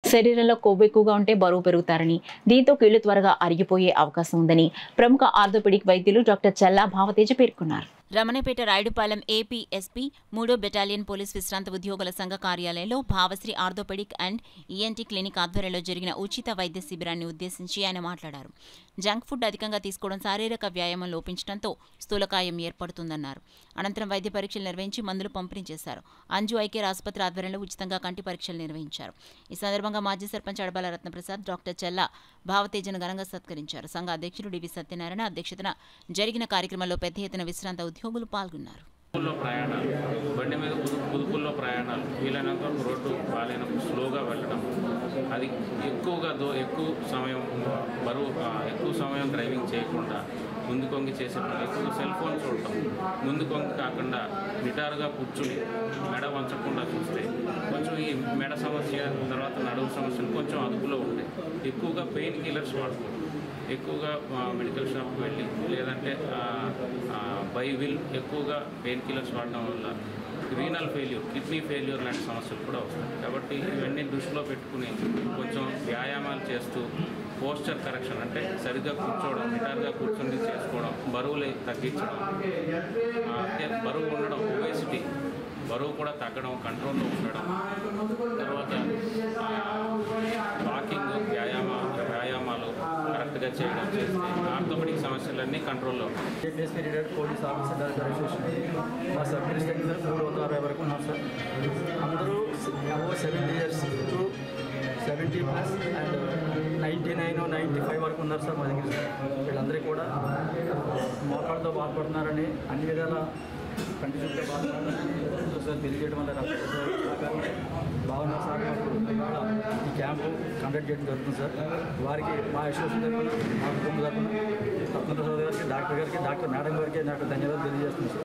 శరీరంలో కొవ్వు ఎక్కువగా ఉంటే బరువు పెరుగుతారని దీంతో కీళ్లు త్వరగా అరిగిపోయే అవకాశం ఉందని ప్రముఖ ఆర్థోపెడిక్ వైద్యులు డాక్టర్ చల్లా భావతేజ పేర్కొన్నారు రమణపేట రాయుడుపాలెం ఏపీ ఎస్పీ మూడో బెటాలియన్ పోలీస్ విశ్రాంత ఉద్యోగుల సంఘ కార్యాలయంలో Bhavasri orthopaedic and ENT clinic ఆధ్వర్యంలో జరిగిన ఉచిత వైద్య శిబిరాన్ని ఉద్దేశించి ఆయన మాట్లాడారు జంక్ ఫుడ్ అధికంగా తీసుకోవడం శారీరక వ్యాయామం లోపించడంతో స్థూలకాయం ఏర్పడుతుందన్నారు అనంతరం వైద్య పరీక్షలు నిర్వహించి మందులు పంపిణీ చేశారు అంజు ఐకేర్ ఆసుపత్రి ఆధ్వర్యంలో ఉచితంగా కంటి పరీక్షలు నిర్వహించారు ఈ సందర్భంగా మాజీ సర్పంచ్ అడబాల రత్నప్రసాద్ డాక్టర్ చెల్లా భావతేజను ఘనంగా సత్కరించారు సంఘ అధ్యక్షుడు డివి సత్యనారాయణ అధ్యక్షతన జరిగిన కార్యక్రమంలో పెద్ద ఎత్తున విశ్రాంత ఉద్యోగులు పాల్గొన్నారు పుదుపుల్లో ప్రయాణాలు బండి మీద పుదు పుదుపుల్లో ప్రయాణాలు వీలైనంత వరకు రోడ్డు బాగాలేనప్పుడు స్లోగా వెళ్ళడం అది ఎక్కువగా దో ఎక్కువ సమయం బరువు ఆ, ఎక్కువ సమయం డ్రైవింగ్ చేయకుండా ముందు కొంగి చేసే పని ఎక్కువ సెల్ ఫోన్ చూడటం ముందు కొంగి కాకుండా నిటారుగా కూర్చుని మెడ వంచకుండా చూస్తే కొంచెం ఈ మెడ సమస్య తర్వాత నడువు సమస్యలు కొంచెం అదుపులో ఉంటాయి ఎక్కువగా పెయిన్ కిల్లర్స్ వాడుకోవడం ఎక్కువగా ఆ, మెడికల్ షాప్కి వెళ్ళి లేదంటే ఆ, ఆ, బై విల్ ఎక్కువగా పెయిన్ కిల్లర్స్ వాడడం వల్ల రీనల్ ఫెయిల్యూర్ కిడ్నీ ఫెయిల్యూర్ లాంటి సమస్యలు కూడా వస్తాయి కాబట్టి ఇవన్నీ దృష్టిలో పెట్టుకుని కొంచెం వ్యాయామాలు చేస్తూ పోస్చర్ కరెక్షన్ అంటే సరిగ్గా కూర్చోవడం నిటారుగా కూర్చొని చేసుకోవడం బరువులు తగ్గించడం ఆ, అంటే బరువు ఉండడం ఒబేసిటీ బరువు కూడా తగ్గడం కంట్రోల్లో ఉండడం తర్వాత వాకింగ్ వ్యాయామ వ్యాయామాలు కరెక్ట్గా చేయడం చేస్తే ఆర్థోపెడిక్ సమస్యలన్నీ కంట్రోల్లో ఉంటాయి APSP retired police officer association మా సబ్ ఇన్స్పెక్టర్ మూడు వందల అరవై వరకు ఉన్నారు సార్ అందరూ above seventy years to seventy plus and ninety nine ninety five వరకు ఉన్నారు సార్ మా దగ్గర వీళ్ళందరికీ కూడా మోకాళ్ళతో బాధపడుతున్నారని అన్ని విధాల కంటిన్యూగా బాధపడుతున్నారని సార్ తెలియజేయడం వల్ల నాకు భావన సార్ మాకు ఇవాళ ఈ క్యాంపు కండక్ట్ చేయడం జరుగుతుంది సార్ వారికి మా అసోసియేషన్ తరఫున మా కుటుంబ తరఫున రత్నప్రసాద్ గారికి డాక్టర్ గారికి డాక్టర్ మేడం గారికి నాకు ధన్యవాదాలు తెలియజేస్తున్నాను సార్